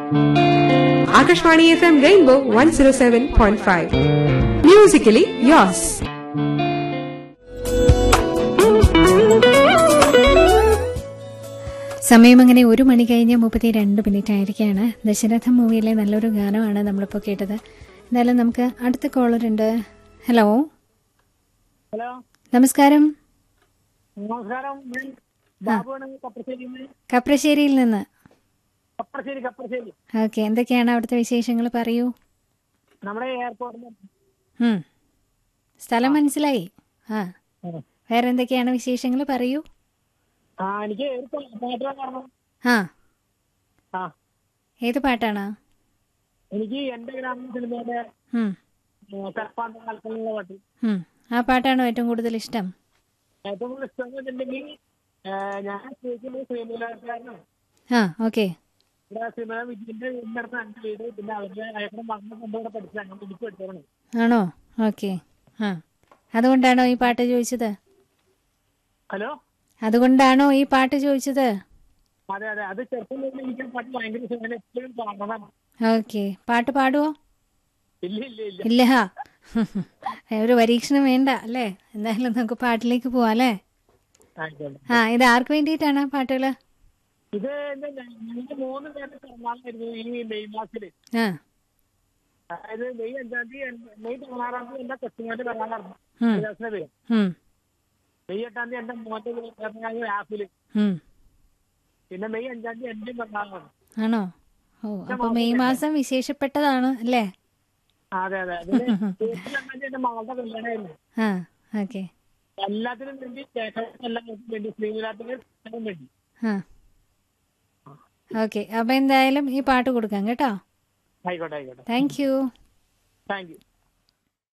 Akashvani FM Rainbow 107.5. Musically yours. സമയം അങ്ങനെ ഒരു മണി കഴിഞ്ഞ് മുപ്പത്തി രണ്ട് മിനിറ്റ് ആയിരിക്കുകയാണ് ദശരഥം മൂവിയിലെ നല്ലൊരു ഗാനമാണ് നമ്മളിപ്പോൾ കേട്ടത് എന്തായാലും നമുക്ക് അടുത്ത കോളർ ഉണ്ട് ഹലോ ഹലോ നമസ്കാരം നമസ്കാരം ഞാൻ ബാബുവാണ് കപ്പശ്ശേരിയിൽ നിന്ന് കപ്രശ്ശേരിയിൽ നിന്ന് കപ്പശ്ശേരി കപ്പശ്ശേരി ഓക്കെ എന്തൊക്കെയാണ് അവിടുത്തെ വിശേഷങ്ങൾ പറയൂ നമ്മുടെ എയർപോർട്ടിൽ ഉം. സ്ഥലം മനസ്സിലായി ആ വേറെ എന്തൊക്കെയാണ് വിശേഷങ്ങൾ പറയൂ ആ എനിക്ക് ഒരു പാട്ട് കാണണം ആ ആ ഏത് പാട്ടാണ് എനിക്ക് എന്റെ ഗ്രാമം സിനിമയിലെ ഉം. കരപ്പാണ്ട കാലത്തുള്ള പാട്ട് ഉം. ആ പാട്ടാണോ ഏറ്റവും കൂടുതൽ ഇഷ്ടം ഏറ്റവും കൂടുതൽ ഇഷ്ടം എന്ന് വെച്ചിട്ടുണ്ടെങ്കിൽ ഏ, ഞാൻ ചോദിക്കുന്നത് ശ്രീമൂലക്കാരനാണ് ആ ഓക്കെ ഇവിടെ ശ്രീമല വിജയന്റെ വീടിനടുത്ത് എന്റെ വീട് പിന്നെ അവരുടെ അയക്കണം മകനെ കൊണ്ടുകൂടെ പഠിച്ചത് അങ്ങനെ എനിക്ക് പഠിച്ചതാണ് ആണോ ഓക്കെ ആ അതുകൊണ്ടാണോ ഈ പാട്ട് ചോദിച്ചത് ഹലോ അതുകൊണ്ടാണോ ഈ പാട്ട് ചോദിച്ചത് അതെ അതെ അത് ചെറുപ്പം മുതൽ എനിക്ക് ആ പാട്ട് ഭയങ്കര ഇഷ്ടം ഞാൻ എപ്പോഴും പാടുന്നതാണ് ഓക്കെ പാട്ട് പാടുവോ ഇല്ല ഇല്ല ഇല്ല ഇല്ല ഒരു പരീക്ഷണം വേണ്ട അല്ലേ എന്തായാലും നമുക്ക് പാട്ടിലേക്ക് പോവാം അല്ലേ ആയിക്കോട്ടെ ആ ഇത് ആർക്ക് വേണ്ടിയിട്ടാണ് പാട്ടുകൾ ഇത് എന്താ ഞങ്ങളുടെ മൂന്ന് പേരുടെ പിറന്നാളായിരുന്നു ഈ മെയ് മാസത്തില് ആ അതായത് മെയ് അഞ്ചാം തീയതി എന്റെ- മെയ് പതിനാറാം തീയതി എന്റെ കൊച്ചുമോന്റെ പിറന്നാളായിരുന്നു ഉം. ഹരിദാസിന്റെ പേര് ഉം, മെയ് എട്ടാം തീയതി എന്റെ മോന്റെ പിറന്നാൾ ആപ്പില് ഉം. പിന്നെ മെയ് അഞ്ചാം തീയതി എന്റെ പിറന്നാളാണ് ആണോ ഓ അപ്പൊ മെയ് മാസം വിശേഷപ്പെട്ടതാണ് അല്ലേ അതെ അതെ അതിന് ഏപ്രിൽ രണ്ടാം തീയതി എന്റെ മകളുടെ കല്യാണമായിരുന്നു ആ ഓക്കെ എല്ലാത്തിനും വേണ്ടി കേൾക്കാനും എല്ലാവർക്കും വേണ്ടി ശ്രീനിലാത്തിനും വേണ്ടി ആ ഓക്കെ അപ്പൊ എന്തായാലും ഈ പാട്ട് കൊടുക്കാം കേട്ടോ ആയിക്കോട്ടെ ആയിക്കോട്ടെ താങ്ക് യു താങ്ക് യു